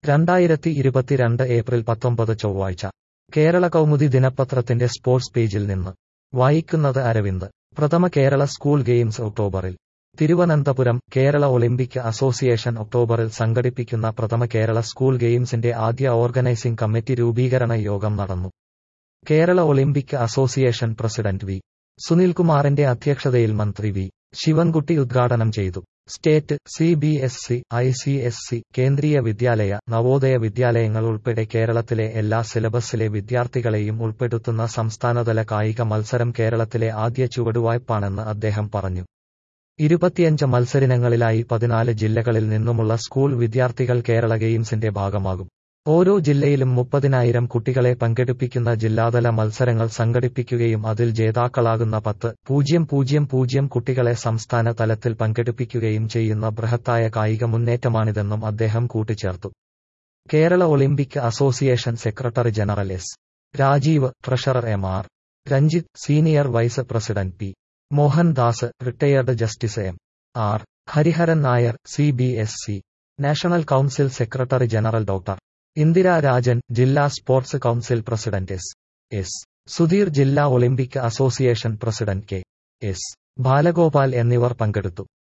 രണ്ടായിരത്തി ഇരുപത്തിരണ്ട് ഏപ്രിൽ പത്തൊമ്പത് ചൊവ്വാഴ്ച കേരള കൗമുദി ദിനപത്രത്തിന്റെ സ്പോർട്സ് പേജിൽ നിന്ന് വായിക്കുന്നത് അരവിന്ദ് പ്രഥമ കേരള സ്കൂൾ ഗെയിംസ് ഒക്ടോബറിൽ തിരുവനന്തപുരം കേരള ഒളിമ്പിക് അസോസിയേഷൻ ഒക്ടോബറിൽ സംഘടിപ്പിക്കുന്ന പ്രഥമ കേരള സ്കൂൾ ഗെയിംസിന്റെ ആദ്യ ഓർഗനൈസിംഗ് കമ്മിറ്റി രൂപീകരണ യോഗം നടന്നു Kerala olympic association president V സുനിൽകുമാറിന്റെ അധ്യക്ഷതയിൽ മന്ത്രി വി ശിവൻകുട്ടി ഉദ്ഘാടനം ചെയ്തു state C B S C I C S C Kendriya Vidyalaya Navodaya വിദ്യാലയങ്ങൾ ഉൾപ്പെടെ കേരളത്തിലെ എല്ലാ സിലബസിലെ വിദ്യാർത്ഥികളെയും ഉൾപ്പെടുത്തുന്ന സംസ്ഥാനതല കായിക മത്സരം കേരളത്തിലെ ആദ്യ ചുവടുവായ്പാണെന്ന് അദ്ദേഹം പറഞ്ഞു ഇരുപത്തിയഞ്ച് മത്സരിനങ്ങളിലായി പതിനാല് ജില്ലകളിൽ നിന്നുമുള്ള സ്കൂൾ വിദ്യാർത്ഥികൾ കേരള ഗെയിംസിന്റെ ഭാഗമാകും ഓരോ ജില്ലയിലും മുപ്പതിനായിരം കുട്ടികളെ പങ്കെടുപ്പിക്കുന്ന ജില്ലാതല മത്സരങ്ങൾ സംഘടിപ്പിക്കുകയും അതിൽ ജേതാക്കളാകുന്ന പത്ത് പൂജ്യം പൂജ്യം പൂജ്യം കുട്ടികളെ സംസ്ഥാന തലത്തിൽ പങ്കെടുപ്പിക്കുകയും ചെയ്യുന്ന ബൃഹത്തായ കായിക മുന്നേറ്റമാണിതെന്നും അദ്ദേഹം കൂട്ടിച്ചേർത്തു Kerala olympic association secretary general S Rajeev treasurer M R Ranjith senior vice president P Mohandas retired justice M R Hariharan Nair C B S C national council secretary general doctor Indira Rajan ജില്ലാ sports council president S S Sudheer ജില്ലാ olympic association president K S Balagopal എന്നിവർ പങ്കെടുത്തു